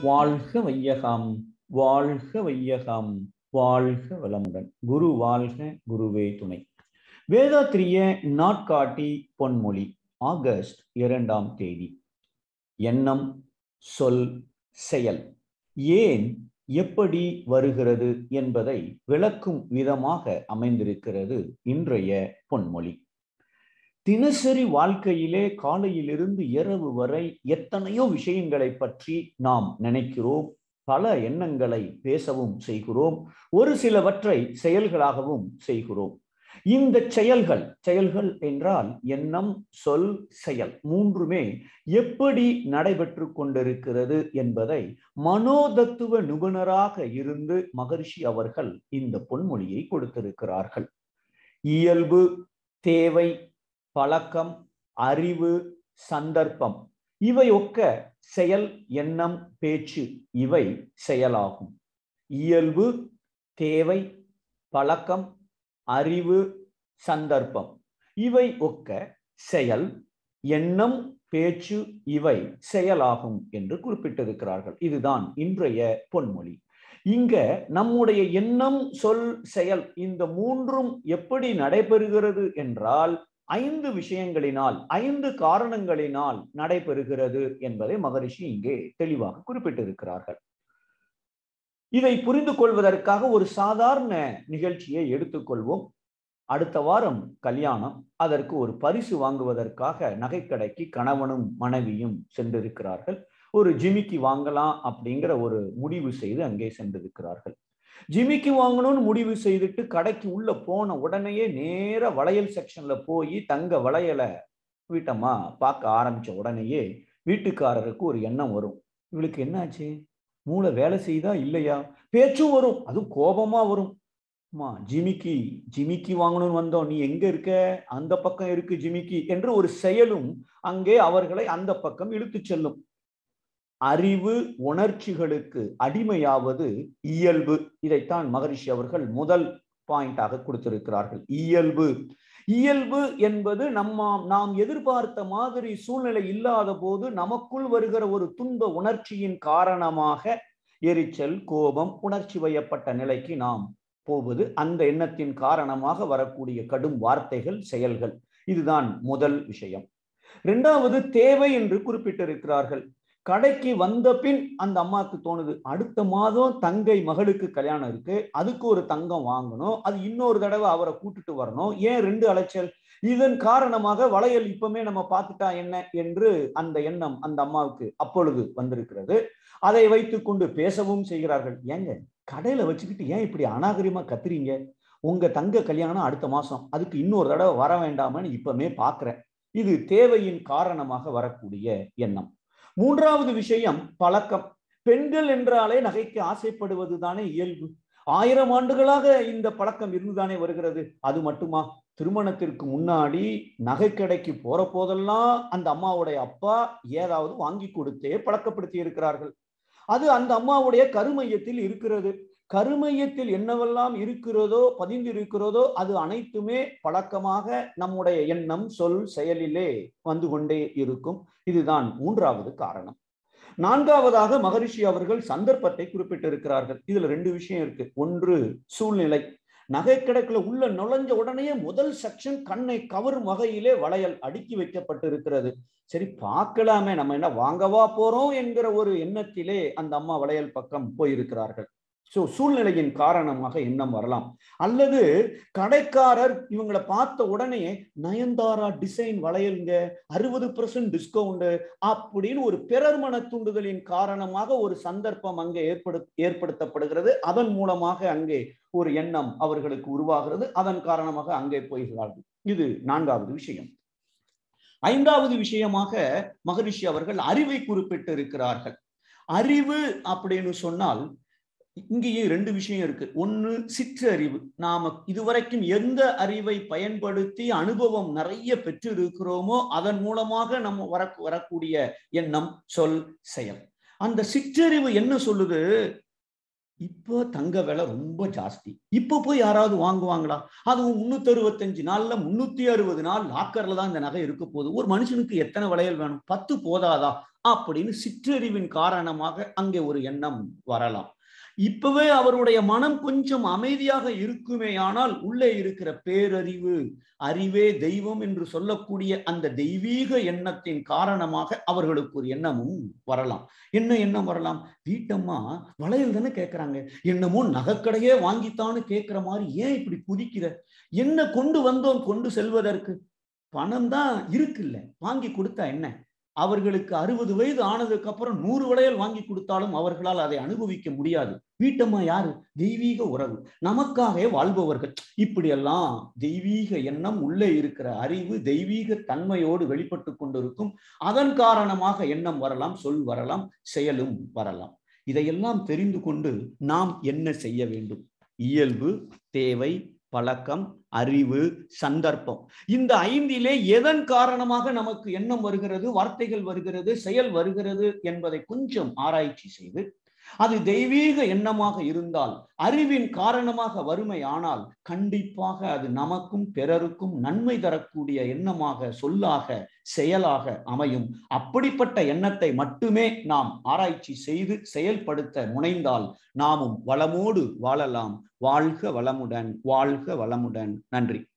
வாழ்க வையகம் வாழ்க வையகம் வாழ்க வளமுடன் குரு வாழ்க குருவே துணை வேதாத்திரிய நாட்காட்டி பொன்மொழி ஆகஸ்ட் இரண்டாம் தேதி எண்ணம் சொல் செயல் ஏன் எப்படி வருகிறது என்பதை விளக்கும் விதமாக அமைந்திருக்கிறது இன்றைய பொன்மொழி தினசரி வாழ்க்கையிலே காலையிலிருந்து இரவு வரை எத்தனையோ விஷயங்களை பற்றி நாம் நினைக்கிறோம் பல எண்ணங்களை பேசவும் செய்கிறோம் ஒரு சிலவற்றை செயல்களாகவும் செய்கிறோம் இந்த செயல்கள் செயல்கள் என்றால் எண்ணம் சொல் செயல் மூன்றுமே எப்படி நடைபெற்று கொண்டிருக்கிறது என்பதை மனோதத்துவ நிபுணராக இருந்து மகர்ஷி அவர்கள் இந்த பொன்மொழியை கொடுத்திருக்கிறார்கள் இயல்பு தேவை பழக்கம் அறிவு சந்தர்ப்பம் இவை ஒக்க செயல் எண்ணம் பேச்சு இவை செயலாகும் இயல்பு தேவை பழக்கம் அறிவு சந்தர்ப்பம் இவை ஒக்க செயல் எண்ணம் பேச்சு இவை செயலாகும் என்று குறிப்பிட்டிருக்கிறார்கள் இதுதான் இன்றைய பொன்மொழி இங்க நம்முடைய எண்ணம் சொல் செயல் இந்த மூன்றும் எப்படி நடைபெறுகிறது என்றால் ஐந்து விஷயங்களினால் ஐந்து காரணங்களினால் நடைபெறுகிறது என்பதை மகரிஷி இங்கே தெளிவாக குறிப்பிட்டிருக்கிறார்கள் இதை புரிந்து கொள்வதற்காக ஒரு சாதாரண நிகழ்ச்சியை எடுத்துக்கொள்வோம் அடுத்த வாரம் கல்யாணம் அதற்கு ஒரு பரிசு வாங்குவதற்காக நகைக்கடைக்கு கணவனும் மனைவியும் சென்றிருக்கிறார்கள் ஒரு ஜிமிக்கி வாங்கலாம் அப்படிங்கிற ஒரு முடிவு செய்து அங்கே சென்றிருக்கிறார்கள் ஜிமிக்கி வாங்கணும்னு முடிவு செய்துட்டு கடைக்கு உள்ள போன உடனேயே நேர வளையல் செக்ஷன்ல போய் தங்க வளையலை வீட்டம்மா பார்க்க ஆரம்பிச்ச உடனேயே வீட்டுக்காரருக்கு ஒரு எண்ணம் வரும் இவளுக்கு என்னாச்சு மூளை வேலை செய்தா இல்லையா பேச்சும் வரும் அதுவும் கோபமா வரும் அம்மா ஜிமிக்கி ஜிமிக்கி வாங்கணும்னு வந்தோம் நீ எங்க இருக்க அந்த பக்கம் இருக்கு ஜிமிக்கி என்று ஒரு செயலும் அங்கே அவர்களை அந்த பக்கம் இழுத்து செல்லும் அறிவு உணர்ச்சிகளுக்கு அடிமையாவது இயல்பு இதைத்தான் மகரிஷி அவர்கள் முதல் பாயிண்டாக கொடுத்திருக்கிறார்கள் இயல்பு இயல்பு என்பது நம்ம நாம் எதிர்பார்த்த மாதிரி சூழ்நிலை இல்லாத போது நமக்குள் வருகிற ஒரு துன்ப உணர்ச்சியின் காரணமாக எரிச்சல் கோபம் உணர்ச்சி வயப்பட்ட நிலைக்கு நாம் போவது அந்த எண்ணத்தின் காரணமாக வரக்கூடிய கடும் வார்த்தைகள் செயல்கள் இதுதான் முதல் விஷயம் இரண்டாவது தேவை என்று குறிப்பிட்டிருக்கிறார்கள் கடைக்கு வந்த பின் அந்த அம்மாவுக்கு தோணுது அடுத்த மாதம் தங்கை மகளுக்கு கல்யாணம் இருக்கு அதுக்கு ஒரு தங்கம் வாங்கணும் அது இன்னொரு தடவை அவரை கூட்டிட்டு வரணும் ஏன் ரெண்டு அலைச்சல் இதன் காரணமாக வளையல் இப்பவுமே நம்ம பார்த்துட்டா என்ன என்று அந்த எண்ணம் அந்த அம்மாவுக்கு அப்பொழுது வந்திருக்கிறது அதை வைத்து கொண்டு பேசவும் செய்கிறார்கள் ஏங்க கடையில வச்சுக்கிட்டு ஏன் இப்படி அநாகரிகமா கத்துறீங்க உங்க தங்க கல்யாணம் அடுத்த மாசம் அதுக்கு இன்னொரு தடவை வர வேண்டாமன்னு இப்பவுமே பாக்குறேன் இது தேவையின் காரணமாக வரக்கூடிய எண்ணம் மூன்றாவது விஷயம் பழக்கம் பெண்கள் என்றாலே நகைக்கு ஆசைப்படுவது தானே இயல்பு ஆயிரம் ஆண்டுகளாக இந்த பழக்கம் இருந்துதானே வருகிறது அது மட்டுமா திருமணத்திற்கு முன்னாடி நகைக்கடைக்கு போற போதெல்லாம் அந்த அம்மாவுடைய அப்பா ஏதாவது வாங்கி கொடுத்தே பழக்கப்படுத்தி இருக்கிறார்கள் அது அந்த அம்மாவுடைய கருமையத்தில் இருக்கிறது கருமையத்தில் என்னவெல்லாம் இருக்கிறதோ பதிந்து இருக்கிறதோ அது அனைத்துமே பழக்கமாக நம்முடைய எண்ணம் சொல் செயலிலே வந்து கொண்டே இருக்கும் இதுதான் மூன்றாவது காரணம் நான்காவதாக மகரிஷி அவர்கள் சந்தர்ப்பத்தை குறிப்பிட்டிருக்கிறார்கள் இதுல ரெண்டு விஷயம் இருக்கு ஒன்று சூழ்நிலை நகைக்கடைக்குள்ள உள்ள நுழைஞ்ச உடனே முதல் செக்ஷன் கண்ணை கவரும் வகையிலே வளையல் அடுக்கி வைக்கப்பட்டிருக்கிறது சரி பார்க்கலாமே நம்ம என்ன வாங்கவா போறோம் என்கிற ஒரு எண்ணத்திலே அந்த அம்மா வளையல் பக்கம் போயிருக்கிறார்கள் ஸோ சூழ்நிலையின் காரணமாக எண்ணம் வரலாம் அல்லது கடைக்காரர் இவங்களை பார்த்த உடனே நயன்தாரா டிசைன் வளையலுங்க அறுபது பர்சன்ட் டிஸ்கவுண்ட் அப்படின்னு ஒரு பிறர் மன தூண்டுதலின் காரணமாக ஒரு சந்தர்ப்பம் அங்கே ஏற்படு ஏற்படுத்தப்படுகிறது அதன் மூலமாக அங்கே ஒரு எண்ணம் அவர்களுக்கு உருவாகிறது அதன் காரணமாக அங்கே போகிறார்கள் இது நான்காவது விஷயம் ஐந்தாவது விஷயமாக மகரிஷி அவர்கள் அறிவை குறிப்பிட்டு இருக்கிறார்கள் அறிவு அப்படின்னு சொன்னால் இங்கேயும் ரெண்டு விஷயம் இருக்கு ஒன்னு சிற்றறிவு நாம இதுவரைக்கும் எந்த அறிவை பயன்படுத்தி அனுபவம் நிறைய பெற்று இருக்கிறோமோ அதன் மூலமாக நம்ம வர வரக்கூடிய எண்ணம் சொல் செயல் அந்த சிற்றறிவு என்ன சொல்லுது இப்போ தங்க விலை ரொம்ப ஜாஸ்தி இப்போ போய் யாராவது வாங்குவாங்களா அதுவும் முன்னூத்தி அறுபத்தஞ்சு நாள்ல முன்னூத்தி அறுபது நாள் லாக்கர்ல தான் இந்த நகை இருக்க போகுது ஒரு மனுஷனுக்கு எத்தனை வளையல் வேணும் பத்து போதாதா அப்படின்னு சிற்றறிவின் காரணமாக அங்கே ஒரு எண்ணம் வரலாம் இப்பவே அவருடைய மனம் கொஞ்சம் அமைதியாக இருக்குமே ஆனால் உள்ளே இருக்கிற பேரறிவு அறிவே தெய்வம் என்று சொல்லக்கூடிய அந்த தெய்வீக எண்ணத்தின் காரணமாக அவர்களுக்கு ஒரு எண்ணமும் வரலாம் என்ன எண்ணம் வரலாம் வீட்டம்மா வளையல் தானே கேட்கறாங்க என்னமோ நகைக்கடையே வாங்கித்தான்னு கேட்கிற மாதிரி ஏன் இப்படி குதிக்கிற என்ன கொண்டு வந்தோம் கொண்டு செல்வதற்கு பணம் தான் இருக்குல்ல வாங்கி கொடுத்தா என்ன அவர்களுக்கு அறுபது வயது ஆனதுக்கு அப்புறம் நூறு வளையல் வாங்கி கொடுத்தாலும் அவர்களால் அதை அனுபவிக்க முடியாது வீட்டம்மா யாரு தெய்வீக உறவு நமக்காக வாழ்பவர்கள் இப்படியெல்லாம் தெய்வீக எண்ணம் உள்ளே இருக்கிற அறிவு தெய்வீக தன்மையோடு வெளிப்பட்டு கொண்டிருக்கும் அதன் காரணமாக எண்ணம் வரலாம் சொல் வரலாம் செயலும் வரலாம் இதையெல்லாம் தெரிந்து கொண்டு நாம் என்ன செய்ய வேண்டும் இயல்பு தேவை பழக்கம் அறிவு சந்தர்ப்பம் இந்த ஐந்திலே எதன் காரணமாக நமக்கு எண்ணம் வருகிறது வார்த்தைகள் வருகிறது செயல் வருகிறது என்பதை கொஞ்சம் ஆராய்ச்சி செய்து அது தெய்வீக எண்ணமாக இருந்தால் அறிவின் காரணமாக வறுமை ஆனால் கண்டிப்பாக அது நமக்கும் பிறருக்கும் நன்மை தரக்கூடிய எண்ணமாக சொல்லாக செயலாக அமையும் அப்படிப்பட்ட எண்ணத்தை மட்டுமே நாம் ஆராய்ச்சி செய்து செயல்படுத்த முனைந்தால் நாமும் வளமோடு வாழலாம் வாழ்க வளமுடன் வாழ்க வளமுடன் நன்றி